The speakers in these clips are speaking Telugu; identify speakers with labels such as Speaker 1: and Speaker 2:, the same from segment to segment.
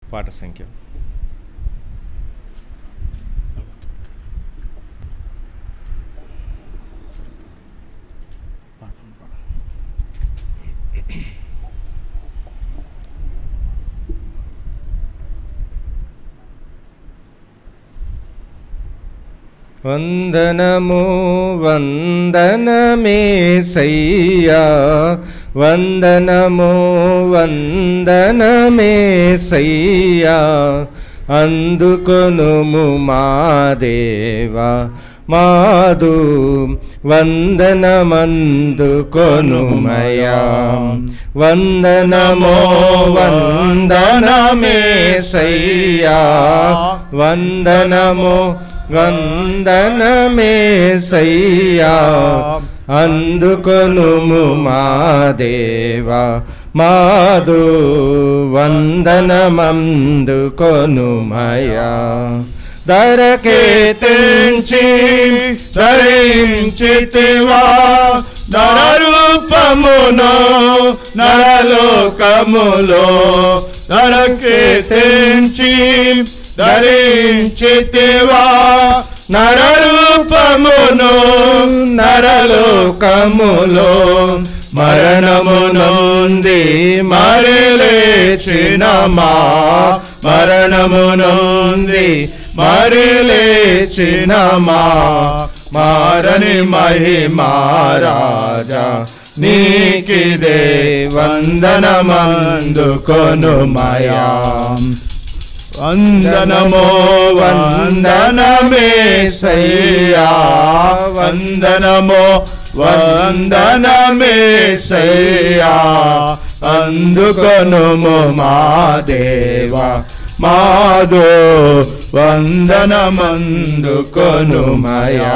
Speaker 1: పాట సంఖ్య వందనము వందనమే సయ్యా వందనము వందనమే సయ్యా అందుకొనుము మా దేవా మాదు వందనమందుకొనుమయా వందనమో వందనమే సయ్యా వందనమో వందనమే సయ్యా అందుకొనుము మా దేవా మాదు వందనమందుకొనుమయా ధరకే తెంచి ధరించితివా నరరూపమును నరలోకములో నరకే తెంచి ధరించితివా నరరూపమును నరలోకములో మరణము నుండి మరలేచిన మా మరణము నుండి మరలేచిన మా మారని మహిమారాజా నీకిదే వందనమందుకొనుమయా వందనమో వందనమే సయ్యా వందనమో వందనమే సయ్యా అందుకొనుము మా దేవా మాదో వందనమందుకొనుమయా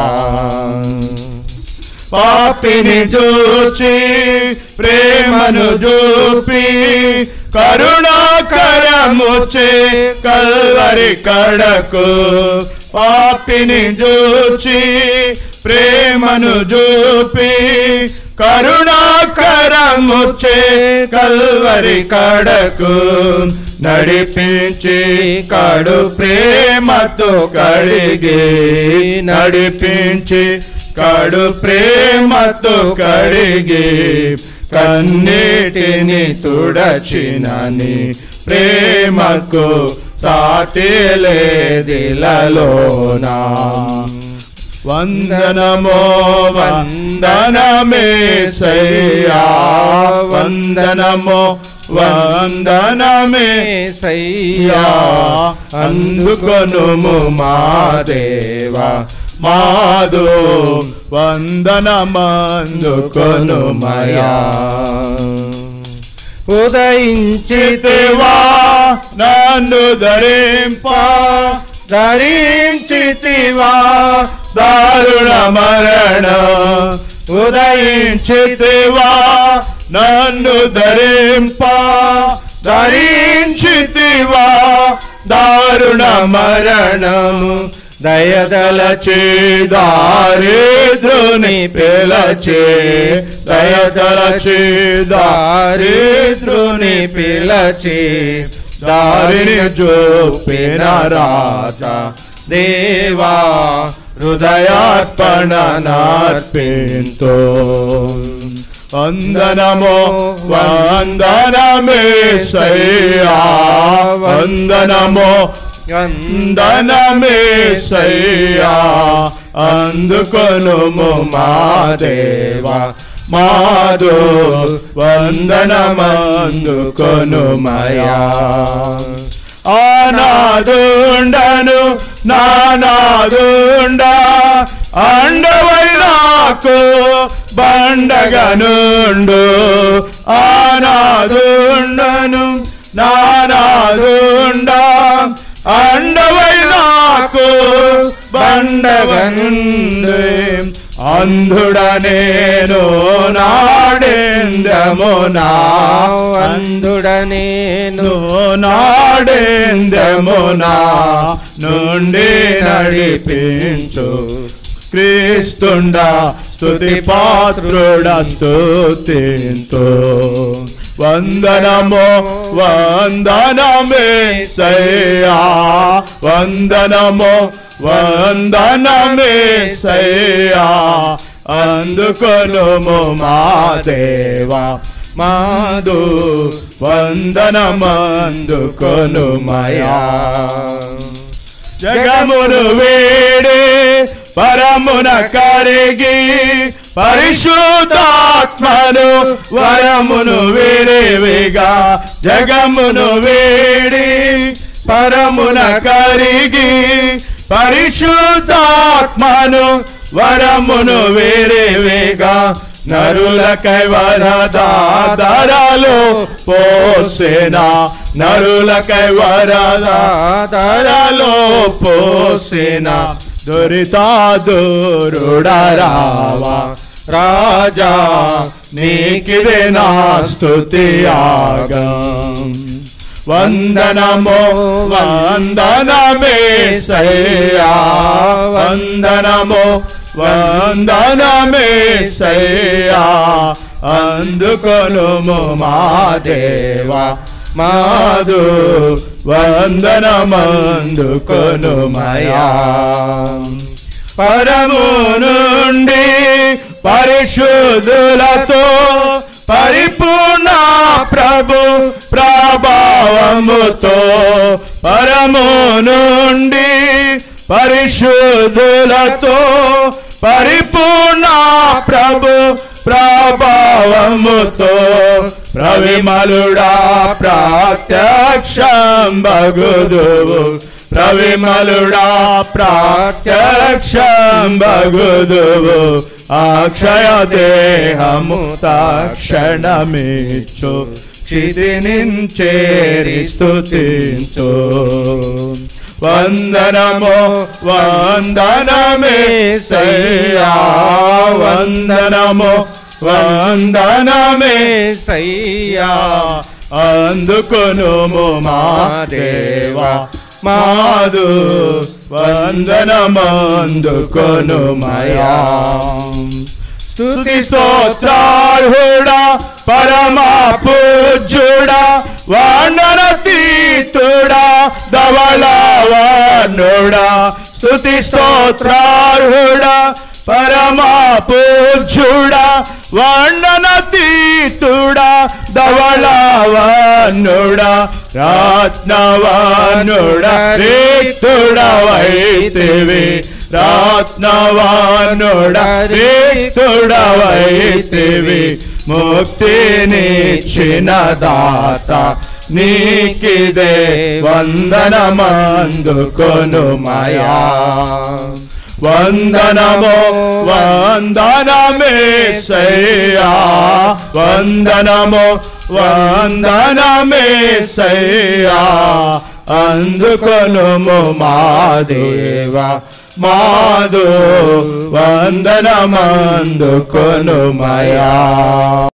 Speaker 1: పాపిని చూచి ప్రేమను చూపి కరుణాకరముచే కల్వరి కడకు పాపిని చూచి ప్రేమను చూపి కరుణాకరముచే కల్వరి కడకు నడిపించి కడు ప్రేమతో కడిగి నడిపించి కడు ప్రేమతో కడిగి కన్నీటిని తుడచినని ప్రేమకు సాటిలేదిలలోనా వందనమో వందనమే సయ్యా వందనమో వందనమే సయ్యా అందుకొనుము మా దేవా మాదు వందనమందుకొనుమయా ఉదయించితివా నన్ను ధరింప ధరించితివా దారుణ మరణ ఉదయించితివా నన్ను ధరింప ధరించితివా దారుణ మరణము దయదలచి దారిద్రుని పిలచి దయదలచి దారిద్రుని పిలచి దారిని చూపిన రాజా దేవా హృదయార్పణ నార్పింతో వందనమో వందనమే సయ్యా వందనమో వందనమే సయ్యా అందుకొనుము మా దేవా మాదు వందనమందుకొనుమయా ఆనాదుండను నానాదుండ అండవై నాకు బండగనుండు ఆనాదుండను నానాదుండ అండవై నాకు బండగనుండు అంధుడ నేను నాడేందమునా అంధుడ నేను నాడేందమునా నుండి నడిపించు క్రీస్తుండ స్తుతి పాత్రుడ స్తుతింతో వందనము వందనమే సయ్యా వందనము వందనమే సయ్యా అందుకొనుము మా దేవా మాదు వందనమందుకొనుమయా జగమును వేడే పరమున కరిగి పరిశుద్ధాత్మను వరమును వేరేవిగా జగమును వేడి పరమున కరిగి పరిశుద్ధాత్మను వరమును వేరేవేగా నరులకై వరదాదరాలు పోసేనా నరులకై వరదాదరాలు పోసేనా దురితా దూరుడరావా రాజా నీకిదే నా స్తుతి యాగం వందనమో వందనమే సయ్యా వందనమో వందనమే సయ్యా అందుకొనుము మా దేవా మాదు వందనమందుకొనుమయా పరము నుండి పరిశుద్ధులతో పరిపూర్ణ ప్రభు ప్రభావముతో పరము నుండి పరిశుద్ధులతో పరిపూర్ణ ప్రభు ప్రభావముతో ప్రవిమలుడా ప్రత్యక్షం బగుదువు ప్రవిమలుడా ప్రత్యక్షం బగుదువు అక్షయ దేహము తక్షణమిచ్చు క్షితినించేరి స్తుతించు వందనమో వందనమే సయ్యా వందనమో వందనమే సయ్యా అందుకొనుము మా దేవా మాదు వందనమందుకొనుమయా స్తుతి స్తోత్రార్హుడా పరమా పూజ్యుడా వానరతీతుడా ధవళవానుడా స్తుతి స్తోత్రార్హుడా పరమా పూజ్యుడా వర్ణనతీతుడా ధవళవానుడా రత్నవానుడా రీతుడవైతివి రత్నవానుడీతుడవైతివి ముక్తినిచ్చిన దాత నీకిదే వందనమందుకొనుమయా వందనమో వందనమే సయ్యా వందనమో వందనమే సయ్యా అందుకొనుము మా దేవా మాదు వందనమందుకొనుమయా